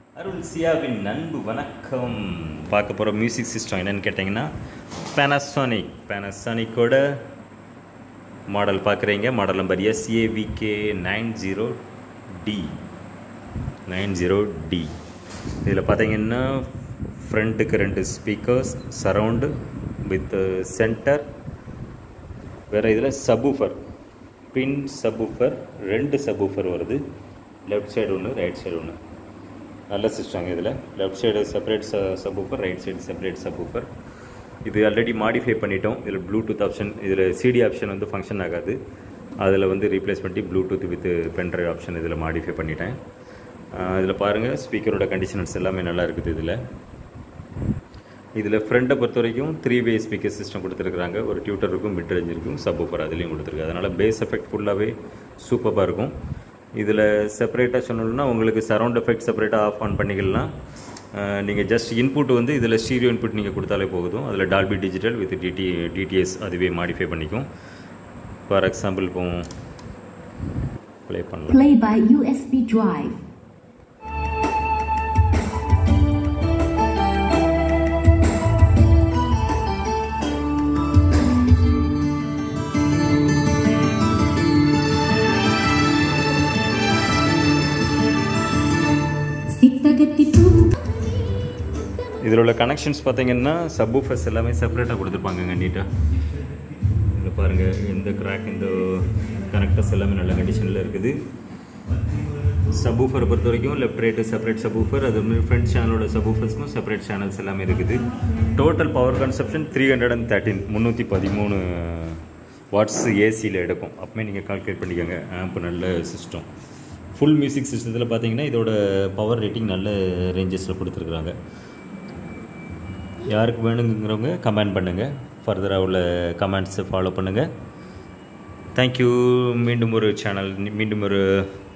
அருள் சியாவின் நண்பு வணக்கம் பார்க்க போகிற மியூசிக் சிஸ்டம் என்னன்னு கேட்டிங்கன்னா பேனாசானிக் பேனாசானிக்கோட மாடல் பார்க்குறீங்க model number SAVK nine zero D nine zero D இதில் பார்த்தீங்கன்னா ஃப்ரண்ட்டுக்கு ரெண்டு ஸ்பீக்கர்ஸ் சரவுண்டு வித் சென்டர் வேறு இதில் சபூஃபர் பின் சபூஃபர் ரெண்டு சபூஃபர் வருது லெஃப்ட் சைடு ஒன்று ரைட் சைடு ஒன்று நல்ல சிஸ்டங்க இதில் லெஃப்ட் சைடு செப்பரேட் ச subwoofer right side separate subwoofer இது ஆல்ரெடி மாடிஃபை பண்ணிட்டோம் இதில் ப்ளூடூத் ஆப்ஷன் இதில் சிடி ஆப்ஷன் வந்து ஃபங்க்ஷன் ஆகாது அதில் வந்து ரீப்ளேஸ் பண்ணி ப்ளூடூத் வித் பென்ட்ரைவ் ஆப்ஷன் இதில் மாடிஃபை பண்ணிட்டேன் இதில் பாருங்கள் ஸ்பீக்கரோட கண்டிஷனர்ஸ் எல்லாமே நல்லா இருக்குது இதில் இதில் ஃப்ரண்ட்டை பொறுத்த வரைக்கும் த்ரீ வே ஸ்பீக்கர் சிஸ்டம் கொடுத்துருக்குறாங்க ஒரு டியூட்டர் இருக்கும் மிட் ரேஞ்ச் இருக்கும் சப் ஊஃபர் அதுலேயும் கொடுத்துருக்கு அதனால் பேஸ் எஃபெக்ட் ஃபுல்லாகவே சூப்பராக இருக்கும் இதில் செப்பரேட்டாக சொல்லணும்னா உங்களுக்கு சரவுண்ட் எஃபெக்ட் செப்பரேட்டாக ஆஃப் ஆன் பண்ணிக்கலாம் நீங்கள் ஜஸ்ட் இன்புட் வந்து இதில் ஸ்டீரியோ இன்புட் நீங்கள் கொடுத்தாலே போதும் அதில் Dolby digital with DT DTS அதுவே மாடிஃபை பண்ணிக்கும் ஃபார் எக்ஸாம்பிள் இப்போ ப்ளே பண்ணலாம் Play by USB drive. சித்தகத்தி பூ இதில் உள்ள கனெக்ஷன்ஸ் பார்த்தீங்கன்னா சப்வூஃபர்ஸ் எல்லாமே செப்பரேட்டாக கொடுத்துருப்பாங்கங்க நீட்டாக இதில் பாருங்கள் எந்த கிராக் இந்த கனெக்டர்ஸ் எல்லாமே நல்ல கண்டிஷனில் இருக்குது சப்வூஃபரை பொறுத்த வரைக்கும் லெஃப்ட் ரைட்டு செப்பரேட் சப்வூஃபர் அது மாதிரி ஃப்ரண்ட் சேனலோட சப்வூஃபர்ஸ்க்கும் செப்பரேட் சேனல்ஸ் எல்லாமே இருக்குது total power consumption three hundred and thirteen முந்நூற்றி பதிமூணு வாட்ஸ் ஏசியில் எடுக்கும் அப்பமே நீங்கள் கால்குலேட் பண்ணிக்கோங்க ஆம்ப் நல்ல சிஸ்டம் ஃபுல் மியூசிக் சிஸ்டத்தில் பார்த்தீங்கன்னா இதோட பவர் ரேட்டிங் நல்ல ரேஞ்சஸில் கொடுத்துருக்குறாங்க யாருக்கு வேணுங்கிறவங்க கமெண்ட் பண்ணுங்கள் ஃபர்தராக உள்ள கமெண்ட்ஸை ஃபாலோ பண்ணுங்கள் தேங்க்யூ மீண்டும் ஒரு சேனல் மீண்டும் ஒரு